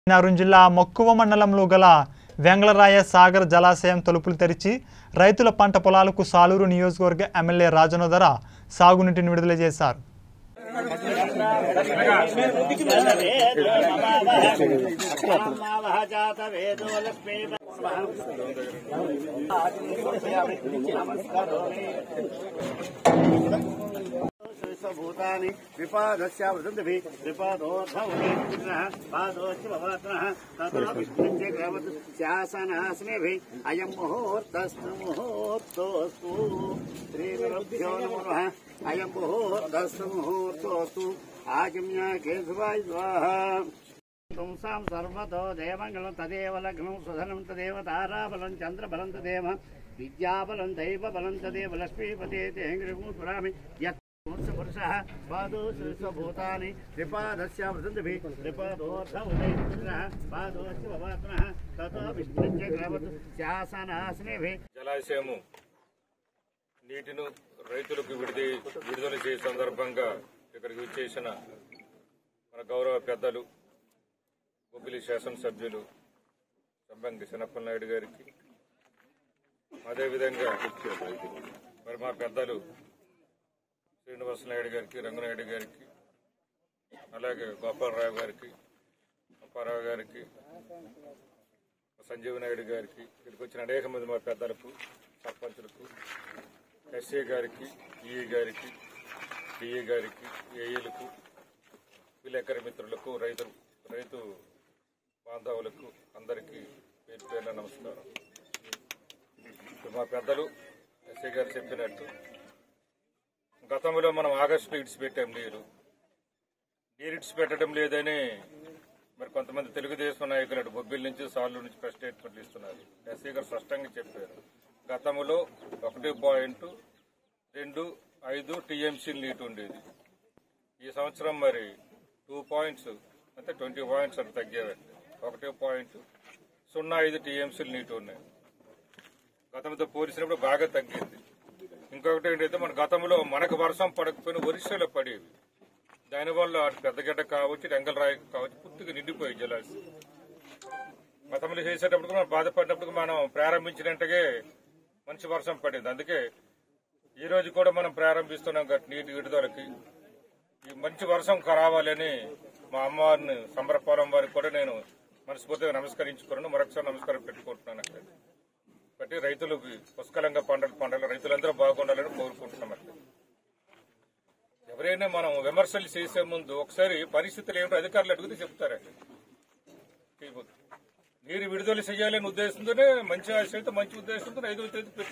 నాగరం జిల్లా మక్కువ మండలంలో గల వెంగళరాయ సాగర్ జలాశయం తలుపులు తెరిచి రైతుల పంట పొలాలకు సాలూరు నియోజకవర్గ ఎమ్మెల్యే రాజనోదర సాగునీటిని విడుదల చేశారు భూతాని విపాదస్యావృతందిభి విపాదోర్ధౌనః పాదోచ్య భవాత్నః తతో విష్ణుంచే గ్రవత్ శాసనాస్మిభి అయం ముహూర్తస్తు ముహూర్తోస్తు శ్రీగురుభ్యో నమో నమః అయం ముహూర్తస్తు ముహూర్తోస్తు ఆగమ్య కేశవాయ స్వాహా పుంసాం సర్వతో దేవంగళం తదేవ లగ్నం సుధనం తదేవ తారాబలం చంద్రబలం తదేవ విద్యాబలం దైవబలం తదేవ లక్ష్మీపతే తేంగ్రిము స్మరామి యత్ పురుషः పాదో శిరస్వభూతాని త్రిపాదస్యావృతందిభి త్రిపాదోర్ధౌనః పాదోస్య భవాత్మః తతో విష్ణుంచ గ్రవత్ శాసనాస్మిభి జలాశయము నీటిను రైతులకు విడిది విడుదల చేసే సందర్భంగా ఇక్కడికి విచ్చేసిన మన గౌరవ పెద్దలు బొబ్బిలి శాసనసభ్యులు సంబంగి శనప్పల నాయుడు గారికి అదేవిధంగా మరి మా పెద్దలు శ్రీనివాస నాయుడు గారికి రంగనాయుడు గారికి అలాగే గోపాలరావు గారికి అప్పారావు గారికి సంజీవ్ నాయుడు గారికి ఇక్కడికి వచ్చిన అనేక మంది మా పెద్దలకు సర్పంచులకు ఎస్ఏ గారికి ఈఈ గారికి డిఈ గారికి ఏఈలకు విలేకరి మిత్రులకు రైతు రైతు బాంధవులకు అందరికీ పేరు పేరున నమస్కారం ఇప్పుడు మా పెద్దలు ఎస్ఏ గారు చెప్పినట్టు గతంలో మనం ఆగస్టులో ఇడిచిపెట్టాం నీరు నీరు ఇడిచిపెట్టడం లేదని మరి కొంతమంది తెలుగుదేశం నాయకులు అటు బొబ్బిలి నుంచి సార్లు నుంచి ప్రెస్ స్టేట్మెంట్లు ఇస్తున్నారు ఎస్సీ గారు స్పష్టంగా చెప్పారు గతంలో ఒకటి పాయింట్ రెండు ఐదు టీఎంసీ నీటి ఉండేది ఈ సంవత్సరం మరి టూ పాయింట్స్ అంటే ట్వంటీ పాయింట్స్ అటు తగ్గేవండి ఒకటి పాయింట్ సున్నా ఐదు టీఎంసీలు నీటి ఉన్నాయి గతంతో పోల్చినప్పుడు బాగా తగ్గింది ఇంకొకటి ఏంటంటే మన గతంలో మనకు వర్షం పడకపోయినా ఒరిస్సాలో పడేవి దానివల్ల అటు పెద్దగడ్డ కావచ్చు రెంగలరాయి కావచ్చు పూర్తిగా నిండిపోయి జలాశయం గతంలో చేసేటప్పుడు మనం బాధపడినప్పుడు మనం ప్రారంభించినట్టుగా మంచి వర్షం పడింది అందుకే ఈ రోజు కూడా మనం ప్రారంభిస్తున్నాం గట్టి నీటి విడుదలకి ఈ మంచి వర్షం రావాలని మా అమ్మవారిని సంబరపురం వారికి కూడా నేను మనస్ఫూర్తిగా నమస్కరించుకున్నాను మరొకసారి నమస్కారం పెట్టుకుంటున్నాను అక్కడ బట్టి రైతులకు పుష్కలంగా పంటలు పంటలు రైతులందరూ బాగుండాలని కోరుకుంటున్నాం అక్కడ ఎవరైనా మనం విమర్శలు చేసే ముందు ఒకసారి పరిస్థితులు ఏమిటో అధికారులు అడిగితే చెప్తారండి చేయబోతు. నీరు విడుదల చేయాలనే ఉద్దేశంతోనే మంచి ఆశయంతో మంచి ఉద్దేశంతో ఐదో తేదీ పెట్టి